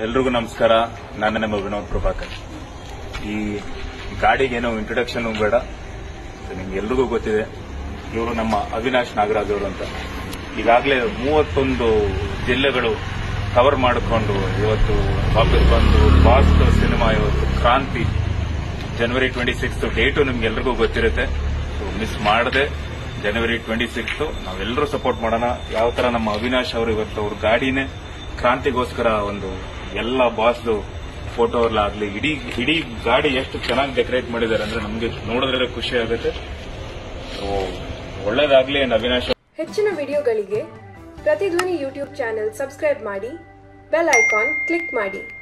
ಎಲ್ರಿಗೂ ನಮಸ್ಕಾರ ನಾನು ನಮ್ಮ ವಿನೋದ್ ಪ್ರಭಾಕರ್ ಈ ಗಾಡಿಗೇನು ಇಂಟ್ರೊಡಕ್ಷನ್ ಬೇಡ ನಿಮ್ಗೆ ಎಲ್ರಿಗೂ ಗೊತ್ತಿದೆ ಇವರು ನಮ್ಮ ಅವಿನಾಶ್ ನಾಗರಾಜ್ ಅವರು ಅಂತ ಈಗಾಗಲೇ ಮೂವತ್ತೊಂದು ಜಿಲ್ಲೆಗಳು ಕವರ್ ಮಾಡಿಕೊಂಡು ಇವತ್ತು ವಾಪಸ್ ಬಂದು ಬಾಸ್ಟ್ ಸಿನಿಮಾ ಇವತ್ತು ಕ್ರಾಂತಿ ಜನವರಿ ಟ್ವೆಂಟಿ ಸಿಕ್ಸ್ ಡೇಟು ನಿಮ್ಗೆ ಎಲ್ರಿಗೂ ಗೊತ್ತಿರುತ್ತೆ ಮಿಸ್ ಮಾಡದೆ ಜನವರಿ ಟ್ವೆಂಟಿ ಸಿಕ್ಸ್ ನಾವೆಲ್ಲರೂ ಸಪೋರ್ಟ್ ಮಾಡೋಣ ಯಾವ ತರ ನಮ್ಮ ಅವಿನಾಶ್ ಅವರು ಇವತ್ತು ಅವ್ರ ಗಾಡಿನೇ ಕ್ರಾಂತಿಗೋಸ್ಕರ ಒಂದು ಎಲ್ಲ ಬಾಸ್ದು ಫೋಟೋ ಎಲ್ಲ ಆಗ್ಲಿ ಇಡೀ ಇಡೀ ಗಾಡಿ ಎಷ್ಟು ಚೆನ್ನಾಗಿ ಡೆಕೋರೇಟ್ ಮಾಡಿದ್ದಾರೆ ಅಂದ್ರೆ ನಮ್ಗೆ ನೋಡಿದ್ರೆ ಖುಷಿ ಆಗುತ್ತೆ So, ಒಳ್ಳೇದಾಗ್ಲಿ and ಅವಿನಾಶ್ ಹೆಚ್ಚಿನ ವಿಡಿಯೋಗಳಿಗೆ ಪ್ರತಿಧ್ವನಿ ಯೂಟ್ಯೂಬ್ ಚಾನೆಲ್ ಸಬ್ಸ್ಕ್ರೈಬ್ ಮಾಡಿ ಬೆಲ್ ಐಕಾನ್ ಕ್ಲಿಕ್ ಮಾಡಿ